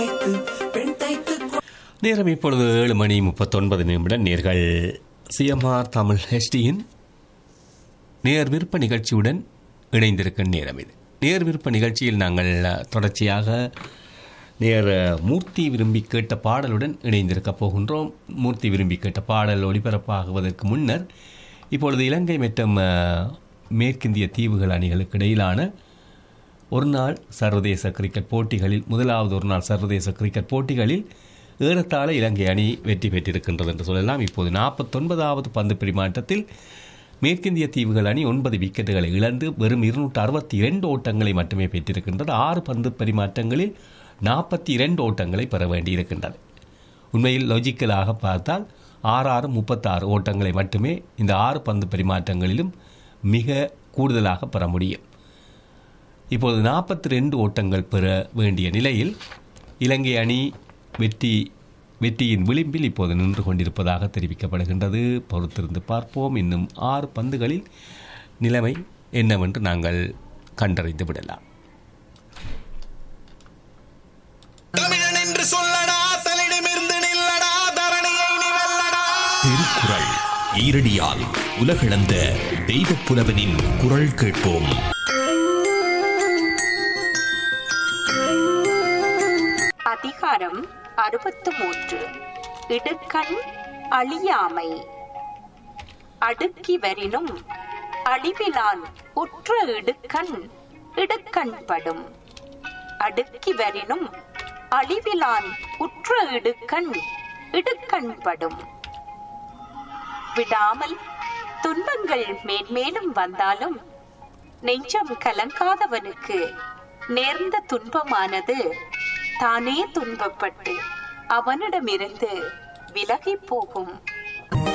நேரம் இப்பொழுது ஏழு மணி முப்பத்தொன்பது நிமிடம் நேர்கள் சிஎம்ஆர் தமிழ் ஹெச்டியின் நேர் விருப்ப நிகழ்ச்சியுடன் இணைந்திருக்கும் நேரம் இது நேர் விருப்ப நிகழ்ச்சியில் நாங்கள் அஹ், தொடர்ச்சியாக நேர் அஹ், மூர்த்தி விரும்பி கேட்ட பாடலுடன் இணைந்திருக்க போகின்றோம் மூர்த்தி விரும்பி கேட்ட பாடல் ஒளிபரப்பாகுவதற்கு முன்னர் இப்பொழுது இலங்கை மற்றும் அஹ், மேற்கிந்திய தீவுகள் அணிகளுக்கு இடையிலான ஒரு நாள் சர்வதேச கிரிக்கெட் போட்டிகளில் முதலாவது ஒரு நாள் சர்வதேச கிரிக்கெட் போட்டிகளில் ஏறத்தாழ இலங்கை அணி வெற்றி பெற்றிருக்கின்றது என்று சொல்லலாம் இப்போது நாற்பத்தொன்பதாவது பந்து பரிமாற்றத்தில் மேற்கிந்திய தீவுகள் அணி ஒன்பது விக்கெட்டுகளை இழந்து வெறும் இருநூற்று அறுபத்தி இரண்டு ஓட்டங்களை மட்டுமே பெற்றிருக்கின்றது ஆறு பந்து பரிமாற்றங்களில் நாற்பத்தி இரண்டு ஓட்டங்களை பெற வேண்டியிருக்கின்றது உண்மையில் லாஜிக்கலாக பார்த்தால் ஆறு ஆறு முப்பத்தாறு ஓட்டங்களை மட்டுமே இந்த ஆறு பந்து பரிமாற்றங்களிலும் மிக கூடுதலாக பெற முடியும் இப்போது நாற்பத்தி ரெண்டு ஓட்டங்கள் பெற வேண்டிய நிலையில் இலங்கை அணி வெற்றி வெற்றியின் விளிம்பில் இப்போது நின்று கொண்டிருப்பதாக தெரிவிக்கப்படுகின்றது பொறுத்திருந்து பார்ப்போம் இன்னும் ஆறு பந்துகளில் நிலைமை என்னவென்று நாங்கள் கண்டறிந்து விடலாம் தமிழன் என்று சொல்லடா தலிடமிருந்து நில்லடா தரணியை நீ வெல்லடா திருக்குறள் ஈரடியால் உலகளந்த தெய்வப் புலவனின் குரல் கேட்போம் அதிகாரம் அறுபத்து மூன்று இடுக்கண் அழியாமை அடுக்கி வரினும் அழிவிலான் உற்ற இடுக்கண் இடுக்கண்படும் அடுக்கி வரினும் அழிவிலான் உற்ற இடுக்கண் இடுக்கண்படும் விடாமல் துன்பங்கள் மேன்மேலும் வந்தாலும் நெஞ்சம் கலங்காதவனுக்கு நேர்ந்த துன்பமானது தானே துன்பப்பட்டு அவனிடமிருந்து விலகிப் போகும்